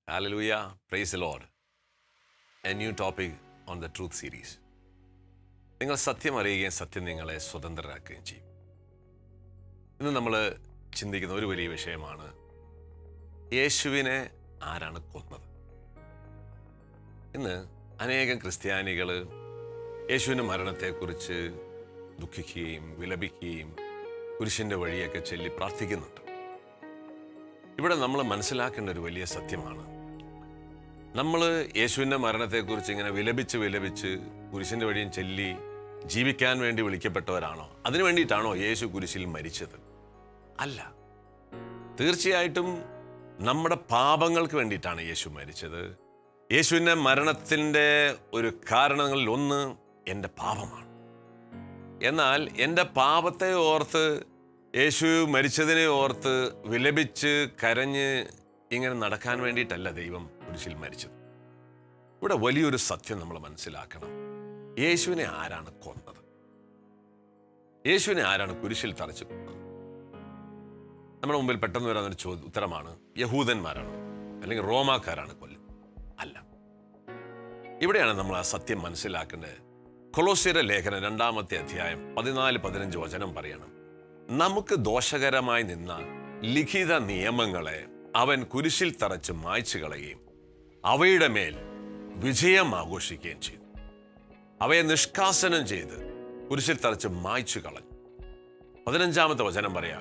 Hallelujah. Praise the Lord. A new topic on the Truth series. നിങ്ങൾ സത്യം അറിയുകയും സത്യം നിങ്ങളെ സ്വതന്ത്രരാക്കുകയും ചെയ്യും ഇന്ന് നമ്മൾ ചിന്തിക്കുന്ന ഒരു വലിയ വിഷയമാണ് യേശുവിനെ ആരാണ് കൊന്നത് ഇന്ന് അനേകം ക്രിസ്ത്യാനികൾ യേശുവിൻ്റെ മരണത്തെക്കുറിച്ച് ദുഃഖിക്കുകയും വിലപിക്കുകയും കുരിശിൻ്റെ വഴിയൊക്കെ ചൊല്ലി പ്രാർത്ഥിക്കുന്നുണ്ട് ഇവിടെ നമ്മൾ മനസ്സിലാക്കേണ്ട ഒരു വലിയ സത്യമാണ് നമ്മൾ യേശുവിൻ്റെ മരണത്തെക്കുറിച്ച് ഇങ്ങനെ വിലപിച്ച് വിലപിച്ച് കുരിശിൻ്റെ വഴിയും ചൊല്ലി ജീവിക്കാൻ വേണ്ടി വിളിക്കപ്പെട്ടവരാണോ അതിനു വേണ്ടിയിട്ടാണോ യേശു കുരിശിൽ മരിച്ചത് അല്ല തീർച്ചയായിട്ടും നമ്മുടെ പാപങ്ങൾക്ക് വേണ്ടിയിട്ടാണ് യേശു മരിച്ചത് യേശുവിൻ്റെ മരണത്തിൻ്റെ ഒരു കാരണങ്ങളിൽ ഒന്ന് എൻ്റെ പാപമാണ് എന്നാൽ എൻ്റെ പാപത്തെ ഓർത്ത് യേശു മരിച്ചതിനെ ഓർത്ത് വിലപിച്ച് കരഞ്ഞ് ഇങ്ങനെ നടക്കാൻ വേണ്ടിയിട്ടല്ല ദൈവം കുരിശിൽ മരിച്ചത് ഇവിടെ വലിയൊരു സത്യം നമ്മൾ മനസ്സിലാക്കണം യേശുവിനെ ആരാണ് കൊന്നത് യേശുവിനെ ആരാണ് കുരിശിൽ തറച്ച് കൊന്നത് നമ്മുടെ മുമ്പിൽ പെട്ടെന്ന് വരാൻ ഒരു ചോദ്യം ഉത്തരമാണ് യഹൂദന്മാരാണ് അല്ലെങ്കിൽ റോമാക്കാരാണ് കൊല്ലുന്നത് അല്ല ഇവിടെയാണ് നമ്മൾ ആ സത്യം മനസ്സിലാക്കേണ്ടത് കൊളോസിയര ലേഖനം രണ്ടാമത്തെ അധ്യായം പതിനാല് പതിനഞ്ച് വചനം പറയണം നമുക്ക് ദോഷകരമായി നിന്ന ലിഖിത നിയമങ്ങളെ അവൻ കുരിശിൽ തറച്ച് മായ്ച്ചു കളയുകയും അവയുടെ മേൽ വിജയം ആഘോഷിക്കുകയും ചെയ്തു അവയെ നിഷ്കാസനം ചെയ്ത് കുരിശിൽ തറച്ച് മായ്ച്ചു കളഞ്ഞു പതിനഞ്ചാമത്തെ വചനം പറയാം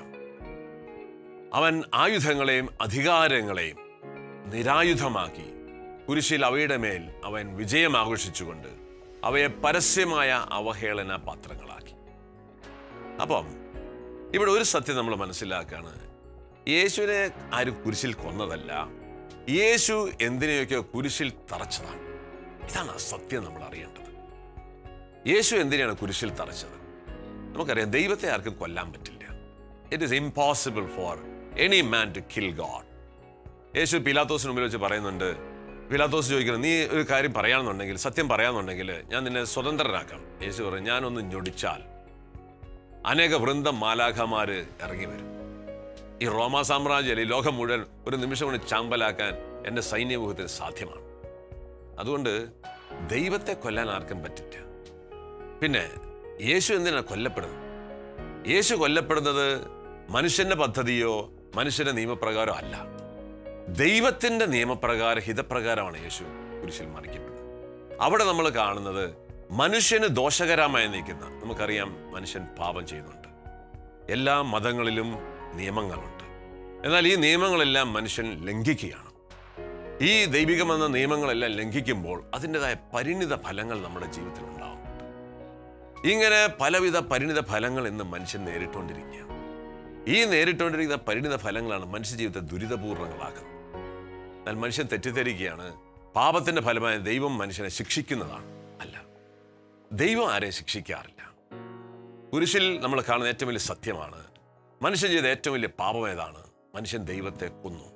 അവൻ ആയുധങ്ങളെയും അധികാരങ്ങളെയും നിരായുധമാക്കി കുരിശിൽ അവയുടെ മേൽ അവൻ വിജയം ആഘോഷിച്ചുകൊണ്ട് അവയെ പരസ്യമായ അവഹേളന പാത്രങ്ങളാക്കി അപ്പം ഇവിടെ ഒരു സത്യം നമ്മൾ മനസ്സിലാക്കാണ് യേശുവിനെ ആരും കുരിശിൽ കൊന്നതല്ല യേശു എന്തിനെയൊക്കെ കുരിശിൽ തറച്ചതാണ് ഇതാണ് ആ സത്യം നമ്മൾ അറിയേണ്ടത് യേശു എന്തിനാണ് കുരിശിൽ തറച്ചത് നമുക്കറിയാം ദൈവത്തെ ആർക്കും കൊല്ലാൻ പറ്റില്ല it is impossible for any man to kill God Yesu പിലാത്തോസിന് മുമ്പിൽ വെച്ച് പറയുന്നുണ്ട് പിലാത്തോസ് ചോദിക്കുന്നത് നീ ഒരു കാര്യം പറയാമെന്നുണ്ടെങ്കിൽ സത്യം പറയാമെന്നുണ്ടെങ്കിൽ ഞാൻ നിന്നെ സ്വതന്ത്രനാക്കാം യേശു പറയും ഞാനൊന്ന് ഞൊടിച്ചാൽ അനേക വൃന്ദം മാലാഖമാര് ഇറങ്ങി വരും ഈ റോമാ സാമ്രാജ്യം ഈ ലോകം മുഴുവൻ ഒരു നിമിഷം കൊണ്ട് ചാമ്പലാക്കാൻ എൻ്റെ സൈന്യവ്യൂഹത്തിന് സാധ്യമാണ് അതുകൊണ്ട് ദൈവത്തെ കൊല്ലാൻ ആർക്കും പറ്റില്ല പിന്നെ യേശു എന്തിനാണ് കൊല്ലപ്പെടുന്നത് യേശു കൊല്ലപ്പെടുന്നത് മനുഷ്യന്റെ പദ്ധതിയോ മനുഷ്യന്റെ നിയമപ്രകാരമോ അല്ല ദൈവത്തിന്റെ നിയമപ്രകാരം ഹിതപ്രകാരമാണ് യേശു കുരിശിൽ മറിക്കപ്പെടുന്നത് അവിടെ നമ്മൾ കാണുന്നത് മനുഷ്യന് ദോഷകരമായി നിൽക്കുന്ന നമുക്കറിയാം മനുഷ്യൻ പാപം ചെയ്യുന്നുണ്ട് എല്ലാ മതങ്ങളിലും നിയമങ്ങളുണ്ട് എന്നാൽ ഈ നിയമങ്ങളെല്ലാം മനുഷ്യൻ ലംഘിക്കുകയാണ് ഈ ദൈവികമെന്ന നിയമങ്ങളെല്ലാം ലംഘിക്കുമ്പോൾ അതിൻ്റെതായ പരിണിത ഫലങ്ങൾ നമ്മുടെ ജീവിതത്തിൽ ഉണ്ടാവും ഇങ്ങനെ പലവിധ പരിണിത ഫലങ്ങൾ ഇന്ന് മനുഷ്യൻ നേരിട്ടുകൊണ്ടിരിക്കുകയാണ് ഈ നേരിട്ടുകൊണ്ടിരിക്കുന്ന പരിണിത ഫലങ്ങളാണ് മനുഷ്യ ജീവിതത്തെ ദുരിതപൂർണ്ണങ്ങളാക്കുന്നത് എന്നാൽ മനുഷ്യൻ തെറ്റിദ്ധരിക്കുകയാണ് പാപത്തിന്റെ ഫലമായി ദൈവം മനുഷ്യനെ ശിക്ഷിക്കുന്നതാണ് അല്ല ദൈവം ആരെ ശിക്ഷിക്കാറില്ല കുരിശിൽ നമ്മൾ കാണുന്ന ഏറ്റവും വലിയ സത്യമാണ് മനുഷ്യൻ ചെയ്ത ഏറ്റവും വലിയ പാപം ഏതാണ് മനുഷ്യൻ ദൈവത്തെ കൊന്നു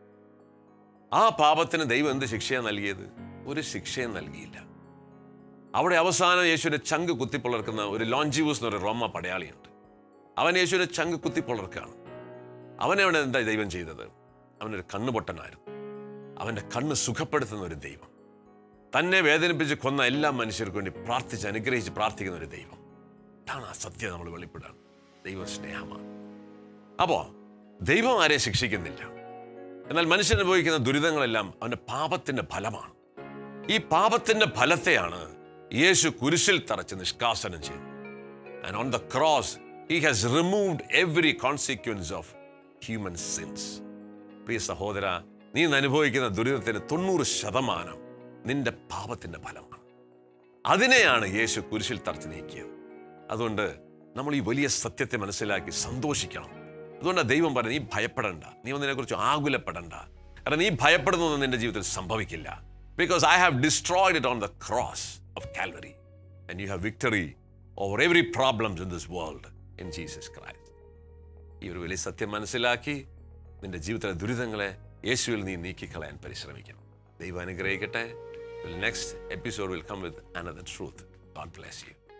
ആ പാപത്തിന് ദൈവം എന്ത് ശിക്ഷയാണ് നൽകിയത് ഒരു ശിക്ഷയും നൽകിയില്ല അവിടെ അവസാനം യേശുവിന്റെ ചങ്ക് കുത്തിപ്പൊളർക്കുന്ന ഒരു ലോഞ്ചിവൂസ് എന്ന് പറയുന്ന റോമ പടയാളിയുണ്ട് അവൻ യേശുവിന്റെ ചങ്ക് കുത്തിപ്പൊളർക്കാണ് അവനെ അവിടെ എന്താ ദൈവം ചെയ്തത് അവനൊരു കണ്ണുപൊട്ടനായിരുന്നു അവന്റെ കണ്ണ് സുഖപ്പെടുത്തുന്ന ഒരു ദൈവം തന്നെ വേദനിപ്പിച്ച് കൊന്ന എല്ലാ മനുഷ്യർക്കും വേണ്ടി പ്രാർത്ഥിച്ച് അനുഗ്രഹിച്ച് പ്രാർത്ഥിക്കുന്ന ഒരു ദൈവം ഇതാണ് ആ സത്യം നമ്മൾ വെളിപ്പെടാൻ ദൈവം സ്നേഹമാണ് അപ്പോ ദൈവം ആരെ ശിക്ഷിക്കുന്നില്ല എന്നാൽ മനുഷ്യൻ അനുഭവിക്കുന്ന ദുരിതങ്ങളെല്ലാം അവന്റെ പാപത്തിന്റെ ഫലമാണ് ഈ പാപത്തിന്റെ ഫലത്തെയാണ് യേശു കുരിശിൽ തറച്ച് നിഷ്കാസനം ചെയ്തു and on the cross he has removed every consequence of human sins പ്രിയ സഹോദര നീ ഇന്ന് അനുഭവിക്കുന്ന ദുരിതത്തിന് തൊണ്ണൂറ് ശതമാനം നിന്റെ പാപത്തിന്റെ ഫലമാണ് അതിനെയാണ് യേശു കുരിശിൽ തറച്ച് നീക്കിയത് അതുകൊണ്ട് നമ്മൾ ഈ വലിയ സത്യത്തെ മനസ്സിലാക്കി സന്തോഷിക്കണം അതുകൊണ്ട് ദൈവം പറഞ്ഞു നീ ഭയപ്പെടണ്ട നീ ഒന്നിനെക്കുറിച്ച് ആകുലപ്പെടണ്ട കാരണം നീ ഭയപ്പെടുന്നതൊന്നും നിന്റെ ജീവിതത്തിൽ സംഭവിക്കില്ല because I have destroyed it on the cross of Calvary and you have victory over every problems in this world in Jesus Christ ഈ ഒരു വലിയ സത്യം മനസ്സിലാക്കി നിന്റെ ജീവിതത്തിലെ ദുരിതങ്ങളെ യേശുവിൽ നീ നീക്കിക്കളയാൻ പരിശ്രമിക്കണം ദൈവം അനുഗ്രഹിക്കട്ടെ next episode will come with another truth God bless U